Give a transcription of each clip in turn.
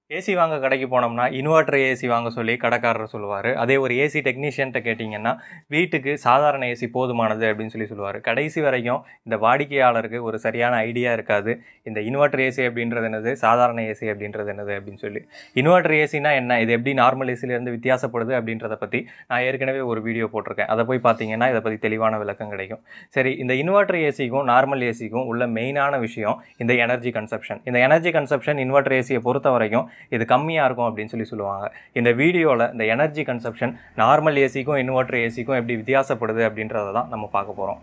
AC வாங்க கடைக்கு போனோம்னா இன்வெர்டர் ஏசி வாங்க சொல்லி கடைக்காரர் சொல்லுவார் அதே ஒரு ஏசி டெக்னீஷியன்ட்ட கேட்டிங்கன்னா வீட்டுக்கு சாதாரண ஏசி போதுமானது அப்படின்னு சொல்லி சொல்லுவார் கடைசி வரைக்கும் இந்த வாடிக்கையாளருக்கு ஒரு சரியான ஐடியா இருக்காது இந்த இன்வெர்டர் ஏசி அப்படின்றது என்னது சாதாரண ஏசி அப்படின்றது என்னது அப்படின்னு சொல்லி இன்வெர்டர் ஏசினா என்ன இது எப்படி நார்மல் ஏசிலேருந்து வித்தியாசப்படுது அப்படின்றத பற்றி நான் ஏற்கனவே ஒரு வீடியோ போட்டிருக்கேன் அதை போய் பார்த்தீங்கன்னா இதை பற்றி தெளிவான விளக்கம் கிடைக்கும் சரி இந்த இன்வெர்டர் ஏசிக்கும் நார்மல் ஏசிக்கும் உள்ள மெயினான விஷயம் இந்த எனர்ஜி கன்சப்ஷன் இந்த எனர்ஜி கன்சப்ஷன் இன்வெர்டர் ஏசியை பொறுத்த வரைக்கும் இது கம்மியாக இருக்கும் அப்படின்னு சொல்லி சொல்லுவாங்க இந்த வீடியோவில் இந்த எனர்ஜி கன்சப்ஷன் நார்மல் ஏசிக்கும் இன்வெர்டர் ஏசிக்கும் எப்படி வித்தியாசப்படுது அப்படின்றத தான் நம்ம பார்க்க போகிறோம்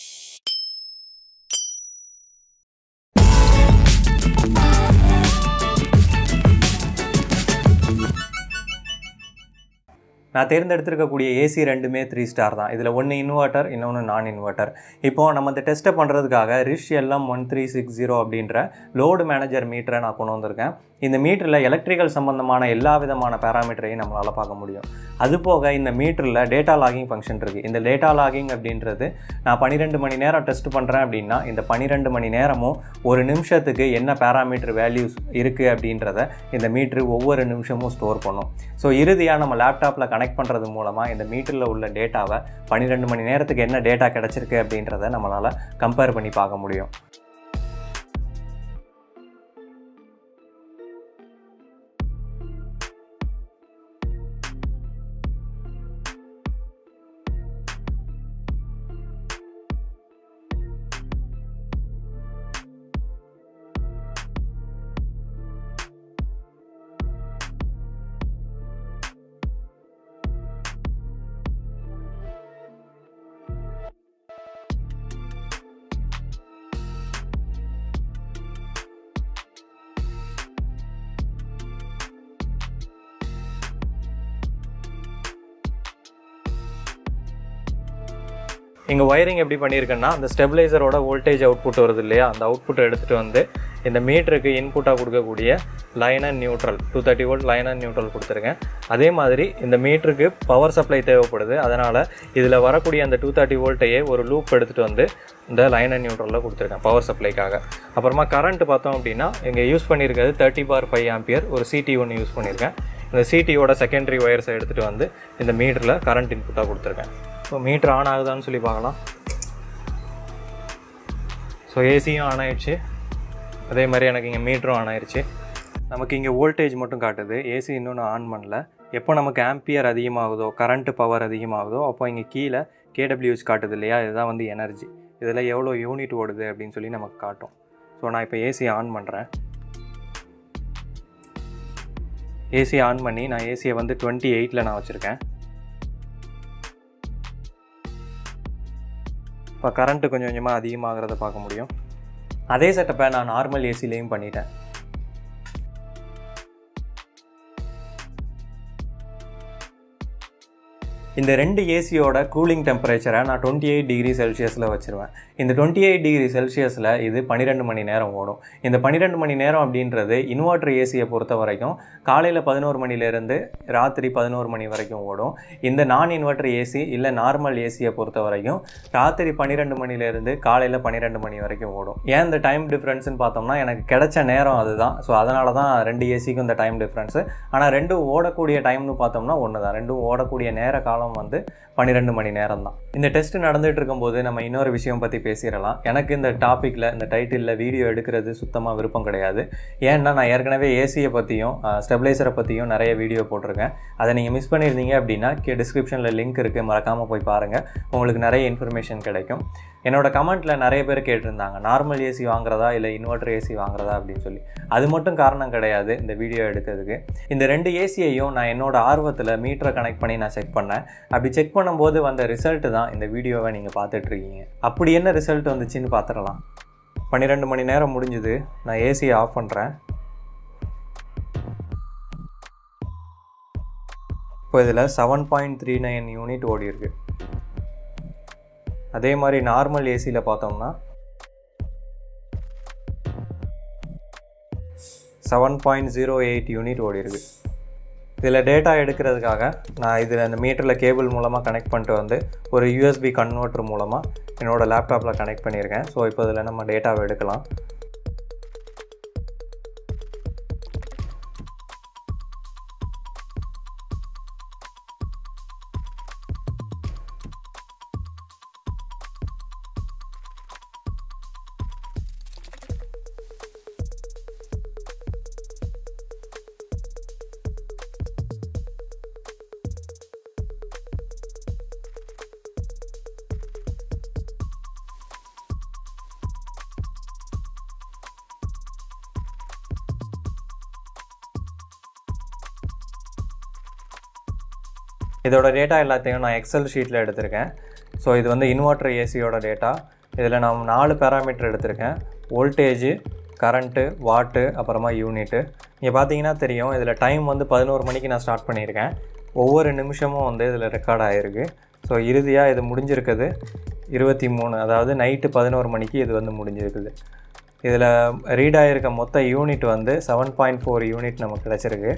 நான் தேர்ந்தெடுத்திருக்கக்கூடிய ஏசி ரெண்டுமே த்ரீ ஸ்டார் தான் இதில் ஒன்று இன்வெர்ட்டர் இன்னொன்று நான் இன்வெர்ட்டர் இப்போது நம்ம இந்த டெஸ்ட்டை பண்ணுறதுக்காக ரிஷ் LM one three six zero அப்படின்ற லோடு மேனேஜர் மீட்டரை நான் கொண்டு வந்திருக்கேன் இந்த மீட்டரில் எலக்ட்ரிக்கல் சம்மந்தமான எல்லா விதமான பேராமீட்டரையும் நம்மளால் பார்க்க முடியும் அது போக இந்த மீட்டரில் டேட்டா லாகிங் ஃபங்க்ஷன் இருக்குது இந்த டேட்டா லாகிங் அப்படின்றது நான் பன்னிரெண்டு மணி நேரம் டெஸ்ட் பண்ணுறேன் அப்படின்னா இந்த பன்னிரெண்டு மணி நேரமும் ஒரு நிமிஷத்துக்கு என்ன பேராமீட்டர் வேல்யூஸ் இருக்குது அப்படின்றத இந்த மீட்ரு ஒவ்வொரு நிமிஷமும் ஸ்டோர் பண்ணும் ஸோ இறுதியாக நம்ம லேப்டாப்பில் கனெக்ட் பண்ணுறது மூலமாக இந்த மீட்டரில் உள்ள டேட்டாவை பன்னிரெண்டு மணி நேரத்துக்கு என்ன டேட்டா கிடச்சிருக்கு அப்படின்றத நம்மளால் கம்பேர் பண்ணி பார்க்க முடியும் இங்கே ஒயரிங் எப்படி பண்ணியிருக்கேன்னா அந்த ஸ்டெபிளைசரோட வோல்டேஜ் அவுட்புட் வருது இல்லையா அந்த அவுட்புட்டை எடுத்துகிட்டு வந்து இந்த மீட்டருக்கு இன்புட்டாக கொடுக்கக்கூடிய line and neutral two thirty volt line and neutral கொடுத்துருக்கேன் அதே மாதிரி இந்த மீட்டருக்கு பவர் சப்ளை தேவைப்படுது அதனால் இதில் வரக்கூடிய அந்த டூ தேர்ட்டி வோல்ட்டையே ஒரு லூப் எடுத்துகிட்டு வந்து இந்த லைன் அண்ட் நியூட்ரலில் கொடுத்துருக்கேன் பவர் சப்ளைக்காக அப்புறமா கரண்ட் பார்த்தோம் அப்படின்னா இங்கே யூஸ் பண்ணியிருக்கிறது தேர்ட்டி பார் ஃபைவ் ஆம்பியர் ஒரு சிடி ஒன்று யூஸ் பண்ணியிருக்கேன் இந்த சிடியோட செகண்டரி ஒயர்ஸை எடுத்துகிட்டு வந்து இந்த மீட்டரில் கரண்ட் இன்புட்டாக கொடுத்துருக்கேன் ஸோ மீட்ரு ஆன் ஆகுதான்னு சொல்லி பார்க்கலாம் ஸோ ஏசியும் ஆன் ஆயிடுச்சு அதே மாதிரி எனக்கு இங்கே மீட்டரும் ஆன் ஆயிடுச்சு நமக்கு இங்கே வோல்டேஜ் மட்டும் காட்டுது ஏசி இன்னொன்று ஆன் பண்ணல எப்போ நமக்கு ஆம்பியர் அதிகமாகுதோ கரண்ட்டு பவர் அதிகமாகுதோ அப்போ இங்கே கீழே கேடபிள்யூஸ் காட்டுது இல்லையா இதுதான் வந்து எனர்ஜி இதில் எவ்வளோ யூனிட் ஓடுது அப்படின்னு சொல்லி நமக்கு காட்டும் ஸோ நான் இப்போ ஏசி ஆன் பண்ணுறேன் ஏசி ஆன் பண்ணி நான் ஏசியை வந்து டுவெண்ட்டி எயிட்டில் நான் வச்சுருக்கேன் இப்போ கரண்ட்டு கொஞ்சம் கொஞ்சமாக அதிகமாகிறத பார்க்க முடியும் அதே செட்டப்பை நான் நார்மல் ஏசிலையும் பண்ணிட்டேன் இந்த ரெண்டு ஏசியோட கூலிங் டெம்பரேச்சரை நான் டுவெண்ட்டி எயிட் டிகிரி செல்சியஸில் வச்சுருவேன் இந்த டுவெண்ட்டி எயிட் டிகிரி செல்சியஸில் இது பன்னிரெண்டு மணி நேரம் ஓடும் இந்த பன்னிரெண்டு மணி நேரம் அப்படின்றது இன்வெர்டர் ஏசியை பொறுத்த வரைக்கும் காலையில் பதினோரு மணிலேருந்து ராத்திரி பதினோரு மணி வரைக்கும் ஓடும் இந்த நான் இன்வெர்டர் ஏசி இல்லை நார்மல் ஏசியை பொறுத்த வரைக்கும் ராத்திரி பன்னிரெண்டு மணிலேருந்து காலையில் பன்னிரெண்டு மணி வரைக்கும் ஓடும் ஏன் இந்த டைம் டிஃப்ரென்ஸ்னு பார்த்தோம்னா எனக்கு கிடைச்ச நேரம் அதுதான் ஸோ அதனால தான் ரெண்டு ஏசிக்கும் இந்த டைம் டிஃப்ரென்ஸு ஆனால் ரெண்டும் ஓடக்கூடிய டைம்னு பார்த்தோம்னா ஒன்று தான் ரெண்டும் ஓடக்கூடிய நேர காலம் வந்து பன்னிரெண்டு மணி நேரம் தான் இந்த டெஸ்ட் நடந்துகிட்டு இருக்கும்போது நம்ம இன்னொரு விஷயம் பற்றி பேசிடலாம் எனக்கு இந்த டாப்பிக்கில் இந்த டைட்டிலில் வீடியோ எடுக்கிறது சுத்தமாக விருப்பம் கிடையாது ஏன்னா நான் ஏற்கனவே ஏசியை பற்றியும் ஸ்டெபிளைசரை பற்றியும் நிறைய வீடியோ போட்டிருக்கேன் அதை நீங்கள் மிஸ் பண்ணியிருந்தீங்க அப்படின்னா கே டிஸ்கிரிப்ஷனில் லிங்க் இருக்குது மறக்காமல் போய் பாருங்கள் உங்களுக்கு நிறைய இன்ஃபர்மேஷன் கிடைக்கும் என்னோட கமெண்ட்டில் நிறைய பேர் கேட்டிருந்தாங்க நார்மல் ஏசி வாங்குறதா இல்லை இன்வெர்டர் ஏசி வாங்குறதா அப்படின்னு சொல்லி அது மட்டும் காரணம் கிடையாது இந்த வீடியோ எடுக்கிறதுக்கு இந்த ரெண்டு ஏசியையும் நான் என்னோட ஆர்வத்தில் மீட்டரை கனெக்ட் பண்ணி நான் செக் பண்ணேன் அப்படி செக் பண்ணும்போது வந்த ரிசல்ட்டு தான் இந்த வீடியோவை நீங்கள் பார்த்துட்ருக்கீங்க அப்படி என்ன ரிசல்ட் வந்துச்சுன்னு பார்த்துடலாம் பன்னிரெண்டு மணி நேரம் முடிஞ்சுது நான் ஏசியை ஆஃப் பண்ணுறேன் இப்போ இதில் seven point three nine unit ஓடி இருக்கு அதே மாதிரி நார்மல் ஏசியில் பார்த்தோம்னா seven point zero eight unit ஓடி இருக்கு இதில் டேட்டா எடுக்கிறதுக்காக நான் இதில் அந்த மீட்டரில் கேபிள் மூலமாக கனெக்ட் பண்ணிட்டு வந்து ஒரு யூஎஸ்பி கன்வெர்ட்டர் மூலமாக என்னோடய லேப்டாப்பில் கனெக்ட் பண்ணியிருக்கேன் ஸோ இப்போ இதில் நம்ம டேட்டாவை எடுக்கலாம் இதோட டேட்டா எல்லாத்தையும் நான் எக்ஸல் ஷீட்டில் எடுத்திருக்கேன் ஸோ இது வந்து இன்வெர்டர் ஏசியோட டேட்டா இதில் நான் நாலு பேராமீட்டர் எடுத்திருக்கேன் வோல்டேஜு கரண்ட்டு வாட்டு அப்புறமா யூனிட்டு இங்கே பார்த்தீங்கன்னா தெரியும் இதில் டைம் வந்து பதினோரு மணிக்கு நான் ஸ்டார்ட் பண்ணியிருக்கேன் ஒவ்வொரு நிமிஷமும் வந்து இதில் ரெக்கார்ட் ஆகிருக்கு ஸோ இறுதியாக இது முடிஞ்சிருக்குது இருபத்தி மூணு அதாவது நைட்டு பதினோரு மணிக்கு இது வந்து முடிஞ்சிருக்குது இதில் ரீட் ஆகிருக்க மொத்த யூனிட் வந்து செவன் பாயிண்ட் ஃபோர் யூனிட் நமக்கு கிடச்சிருக்கு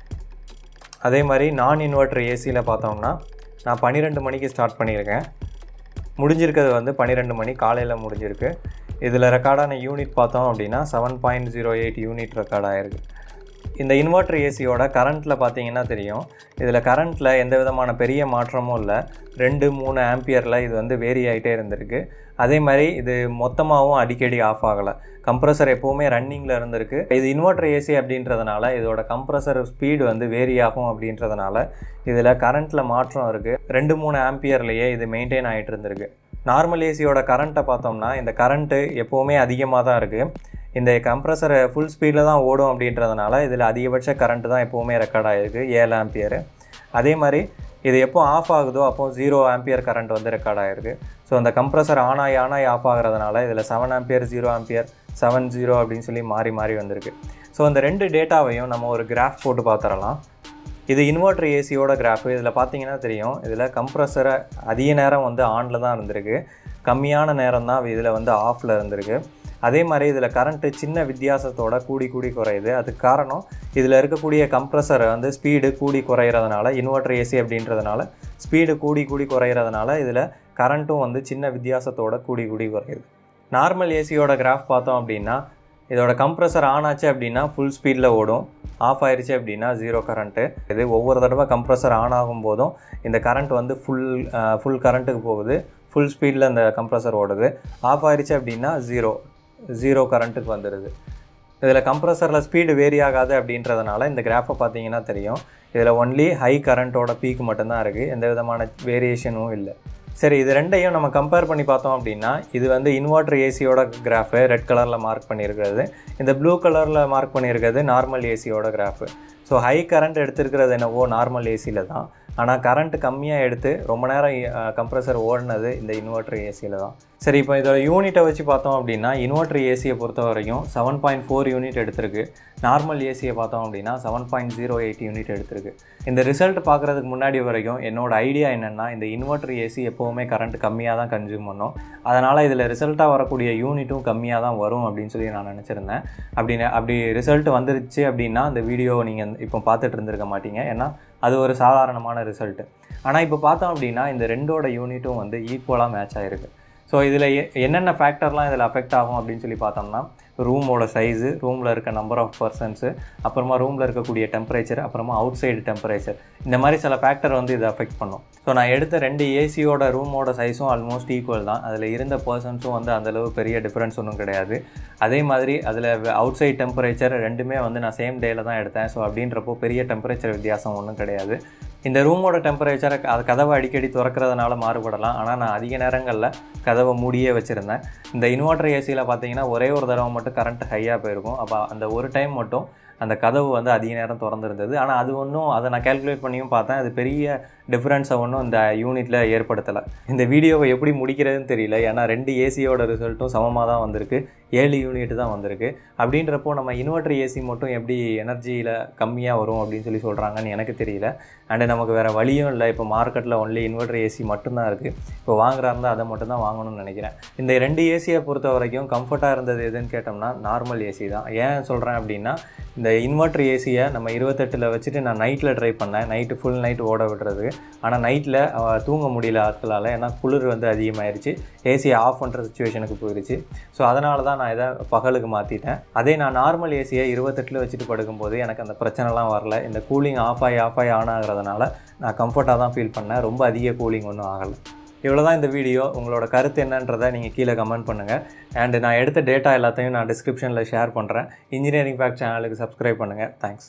அதே மாதிரி நான் இன்வெர்டர் ஏசியில் பார்த்தோம்னா நான் பன்னிரெண்டு மணிக்கு ஸ்டார்ட் பண்ணியிருக்கேன் முடிஞ்சிருக்கிறது வந்து பன்னிரெண்டு மணி காலையில் முடிஞ்சிருக்கு இதில் ரெக்கார்டான யூனிட் பார்த்தோம் அப்படின்னா seven point zero eight unit record ஆகிருக்கு இந்த இன்வெர்டர் ஏசியோட கரண்ட்டில் பார்த்தீங்கன்னா தெரியும் இதில் கரண்ட்டில் எந்த விதமான பெரிய மாற்றமும் இல்லை ரெண்டு மூணு ஆம்பியரில் இது வந்து வேரி ஆகிட்டே இருந்திருக்கு அதே மாதிரி இது மொத்தமாகவும் அடிக்கடி ஆஃப் ஆகலை கம்ப்ரஸர் எப்போவுமே ரன்னிங்கில் இருந்திருக்கு இது இன்வெர்டர் ஏசி அப்படின்றதுனால இதோட கம்ப்ரஸர் ஸ்பீடு வந்து வேரி ஆகும் அப்படின்றதுனால இதில் கரண்ட்டில் மாற்றம் இருக்குது ரெண்டு மூணு ஆம்பியர்லேயே இது மெயின்டைன் ஆகிட்டு இருந்திருக்கு நார்மல் ஏசியோட கரண்ட்டை பார்த்தோம்னா இந்த கரண்ட்டு எப்போவுமே அதிகமாக தான் இருக்குது இந்த கம்ப்ரஸர் ஃபுல் ஸ்பீடில் தான் ஓடும் அப்படின்றதுனால இதில் அதிகபட்ச கரண்ட்டு தான் எப்போவுமே ரெக்கார்ட் ஆகிருக்கு ஏழு ஆம்பியர் அதே மாதிரி இது எப்போ ஆஃப் ஆகுதோ அப்போ ஜீரோ ஆம்பியர் கரண்ட் வந்து ரெக்கார்ட் ஆகிருக்கு ஸோ அந்த கம்ப்ரஸர் ஆன் ஆகி ஆன் ஆகி ஆஃப் ஆகிறதுனால இதில் seven ampere zero ampere seven zero அப்படின்னு சொல்லி மாறி மாறி வந்திருக்கு ஸோ அந்த ரெண்டு டேட்டாவையும் நம்ம ஒரு கிராஃப் போட்டு பார்த்துடலாம் இது இன்வெர்டர் ஏசியோட கிராஃபு இதில் பார்த்தீங்கன்னா தெரியும் இதில் கம்ப்ரஸரை அதிக நேரம் வந்து ஆனில் தான் இருந்திருக்கு கம்மியான நேரம் தான் இதில் வந்து ஆஃபில் இருந்திருக்கு அதே மாதிரி இதில் கரண்ட்டு சின்ன வித்தியாசத்தோட கூடி கூடி குறையுது அதுக்கு காரணம் இதில் இருக்கக்கூடிய கம்ப்ரஸரை வந்து ஸ்பீடு கூடி குறையிறதுனால இன்வெர்டர் ஏசி அப்படின்றதுனால ஸ்பீடு கூடி கூடி குறையிறதுனால இதில் கரண்ட்டும் வந்து சின்ன வித்தியாசத்தோட கூடி கூடி குறையுது நார்மல் ஏசியோட கிராஃப் பார்த்தோம் அப்படின்னா இதோட கம்ப்ரஸர் ஆன் ஆச்சு அப்படின்னா ஃபுல் ஸ்பீடில் ஓடும் ஆஃப் ஆயிடுச்சு அப்படின்னா ஜீரோ கரண்ட்டு இது ஒவ்வொரு தடவை கம்ப்ரஸர் ஆன் ஆகும் போதும் இந்த கரண்ட் வந்து ஃபுல் ஃபுல் கரண்ட்டுக்கு போகுது ஃபுல் ஸ்பீடில் இந்த கம்ப்ரஸர் ஓடுது ஆஃப் ஆயிடுச்சு அப்படின்னா ஜீரோ ஜீரோ கரண்ட்டுக்கு வந்துடுது இதில் கம்ப்ரஸரில் ஸ்பீடு வேரி ஆகாது அப்படின்றதுனால இந்த கிராஃபை பார்த்தீங்கன்னா தெரியும் இதில் ஒன்லி ஹை கரண்ட்டோட பீக் மட்டும்தான் இருக்குது எந்த விதமான வேரியேஷனும் இல்லை சரி இது ரெண்டையும் நம்ம கம்பேர் பண்ணி பார்த்தோம் அப்படின்னா இது வந்து இன்வெர்டர் ஏசியோட கிராஃபு ரெட் கலரில் மார்க் பண்ணியிருக்கிறது இந்த ப்ளூ கலரில் மார்க் பண்ணியிருக்கிறது நார்மல் ஏசியோட கிராஃபு ஸோ ஹை கரண்ட் எடுத்திருக்கிறது என்னவோ நார்மல் ஏசியில் தான் ஆனால் கரண்ட் கம்மியாக எடுத்து ரொம்ப நேரம் கம்ப்ரஸர் ஓடினது இந்த இன்வெர்டர் ஏசியில் தான் சரி இப்போ இதோட யூனிட்டை வச்சு பார்த்தோம் அப்படின்னா இன்வெர்டர் ஏசியை பொறுத்த வரைக்கும் செவன் பாயிண்ட் ஃபோர் யூனிட் எடுத்திருக்கு நார்மல் ஏசியை பார்த்தோம் அப்படின்னா seven point zero eight unit எடுத்திருக்கு இந்த ரிசல்ட் பார்க்குறதுக்கு முன்னாடி வரைக்கும் என்னோட ஐடியா என்னென்னா இந்த இன்வெர்டர் ஏசி எப்போவுமே கரண்ட் கம்மியாக தான் கன்சியூம் பண்ணும் அதனால் இதில் ரிசல்ட்டாக வரக்கூடிய யூனிட்டும் கம்மியாக தான் வரும் அப்படின்னு சொல்லி நான் நினச்சிருந்தேன் அப்படின்னு அப்படி ரிசல்ட் வந்துருச்சு அப்படின்னா அந்த வீடியோவை நீங்கள் இப்போ பார்த்துட்டு இருந்திருக்க மாட்டீங்க ஏன்னா அது ஒரு சாதாரணமான ரிசல்ட்டு ஆனால் இப்போ பார்த்தோம் அப்படின்னா இந்த ரெண்டோட யூனிட்டும் வந்து ஈக்குவலாக மேட்ச் ஆகிருக்கு ஸோ இதில் என்னென்ன ஃபேக்டர்லாம் இதில் அஃபெக்ட் ஆகும் அப்படின்னு சொல்லி பார்த்தோம்னா ரூமோட சைஸு ரூமில் இருக்க நம்பர் ஆஃப் பர்சன்ஸு அப்புறமா ரூமில் இருக்கக்கூடிய டெம்பரேச்சர் அப்புறமா அவுட் சைடு டெம்பரேச்சர் இந்த மாதிரி சில ஃபேக்டர் வந்து இதை அஃபெக்ட் பண்ணும் ஸோ நான் எடுத்த ரெண்டு ஏசியோட ரூமோட சைஸும் ஆல்மோஸ்ட் ஈக்குவல் தான் அதில் இருந்த பர்சன்ஸும் வந்து அந்தளவு பெரிய டிஃப்ரென்ஸ் ஒன்றும் கிடையாது அதே மாதிரி அதில் அவுட் சைட் டெம்பரேச்சர் ரெண்டுமே வந்து நான் சேம் டேயில் தான் எடுத்தேன் ஸோ அப்படின்றப்போ பெரிய டெம்பரேச்சர் வித்தியாசம் ஒன்றும் கிடையாது இந்த ரூமோட டெம்பரேச்சரை அது கதவை அடிக்கடி திறக்கிறதுனால மாறுபடலாம் ஆனால் நான் அதிக நேரங்களில் கதவை மூடியே வச்சுருந்தேன் இந்த இன்வெர்டர் ஏசியில் பார்த்தீங்கன்னா ஒரே ஒரு தடவை மட்டும் கரண்ட் ஹையாக போயிருக்கும் அப்போ அந்த ஒரு டைம் மட்டும் அந்த கதவு வந்து அதிக நேரம் திறந்துருந்தது ஆனால் அது ஒன்றும் அதை நான் கேல்குலேட் பண்ணியும் பார்த்தேன் அது பெரிய டிஃப்ரென்ஸை ஒன்றும் இந்த யூனிட்டில் ஏற்படுத்தலை இந்த வீடியோவை எப்படி முடிக்கிறதுன்னு தெரியல ஏன்னா ரெண்டு ஏசியோட ரிசல்ட்டும் சமமாக தான் வந்திருக்கு ஏழு யூனிட் தான் வந்திருக்கு அப்படின்றப்போ நம்ம இன்வெர்டர் ஏசி மட்டும் எப்படி எனர்ஜியில் கம்மியாக வரும் அப்படின்னு சொல்லி சொல்கிறாங்கன்னு எனக்கு தெரியல அண்டு நமக்கு வேறு வழியும் இல்லை இப்போ மார்க்கெட்டில் ஒன்லி இன்வெர்டர் ஏசி மட்டும்தான் இருக்குது இப்போ வாங்குறா இருந்தால் அதை மட்டும் தான் வாங்கணும்னு நினைக்கிறேன் இந்த ரெண்டு ஏசியை பொறுத்த வரைக்கும் கம்ஃபர்ட்டாக இருந்தது எதுன்னு கேட்டோம்னா நார்மல் ஏசி தான் ஏன் சொல்கிறேன் அப்படின்னா இந்த இன்வெர்டர் ஏசியை நம்ம இருபத்தெட்டில் வச்சுட்டு நான் நைட்டில் ட்ரை பண்ணேன் நைட்டு ஃபுல் நைட் ஓட விடுறது ஆனால் நைட்டில் தூங்க முடியல ஆட்களால் ஏன்னா குளிர் வந்து அதிகமாயிருச்சு ஏசியை ஆஃப் பண்ணுற சுச்சுவேஷனுக்கு போயிடுச்சு ஸோ அதனால தான் நான் இதை பகலுக்கு மாற்றிட்டேன் அதே நான் நார்மல் ஏசியை இருபத்தெட்டில் வச்சுட்டு படுக்கும்போது எனக்கு அந்த பிரச்சனைலாம் வரல இந்த கூலிங் ஆஃப் ஆகி ஆஃப் ஆகி ஆன் ஆகிறதுனால நான் கம்ஃபர்ட்டாக தான் ஃபீல் பண்ணேன் ரொம்ப அதிக கூலிங் ஒன்றும் ஆகலை இவ்வளோ தான் இந்த வீடியோ உங்களோட கருத்து என்னன்றதை நீங்கள் கீழே கமெண்ட் பண்ணுங்கள் அண்டு நான் எடுத்த டேட்டா எல்லாத்தையும் நான் டிஸ்கிரிப்ஷனில் ஷேர் பண்ணுறேன் இன்ஜினியரிங் ஃபேக்ட் சேனலுக்கு சப்ஸ்கிரைப் பண்ணுங்கள் தேங்க்ஸ்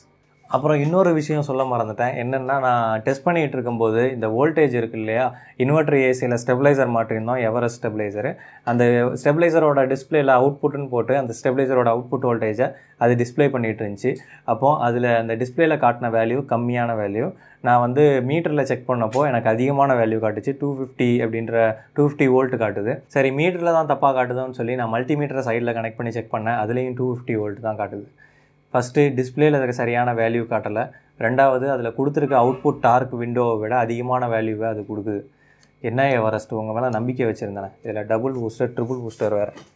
அப்புறம் இன்னொரு விஷயம் சொல்ல மறந்துட்டேன் என்னென்னா நான் டெஸ்ட் பண்ணிகிட்டு இருக்கும்போது இந்த வோல்டேஜ் இருக்கு இல்லையா இன்வெர்டர் ஏசியில் ஸ்டெபிளைசர் மாட்டிருந்தோம் எவரெஸ்ட் ஸ்டெபிளைசர் அந்த ஸ்டெபிளைசரோட டிஸ்பிளேல அவுட்புட்னு போட்டு அந்த ஸ்டெபிளைசரோட அவுட்புட் வோல்டேஜை அது டிஸ்ப்ளே பண்ணிட்டு இருந்துச்சு அப்போது அதில் அந்த டிஸ்பிளேல காட்டின வேல்யூ கம்மியான வேல்யூ நான் வந்து மீட்டரில் செக் பண்ணப்போ எனக்கு அதிகமான வேல்யூ காட்டுச்சு டூ ஃபிஃப்டி அப்படின்ற டூ ஃபிஃப்டி வோல்ட் காட்டுது சரி மீட்டரில் தான் தப்பாக காட்டுதோன்னு சொல்லி நான் மல்டிமீட்டரை சைடில் கனெக்ட் பண்ணி செக் பண்ணேன் அதுலேயும் டூ ஃபிஃப்டி வோல்ட் தான் காட்டுது ஃபஸ்ட்டு டிஸ்பிளேல இருக்க சரியான வேல்யூ காட்டலை ரெண்டாவது அதில் கொடுத்துருக்க அவுட்புட் டார்க் விண்டோவை விட அதிகமான வேல்யூவை அது கொடுக்குது என்ன எவரெஸ்ட் உங்கள் மேலே நம்பிக்கை வச்சுருந்தேன் இதில் டபுள் பூஸ்டர் ட்ரிபிள் பூஸ்டர் வேறு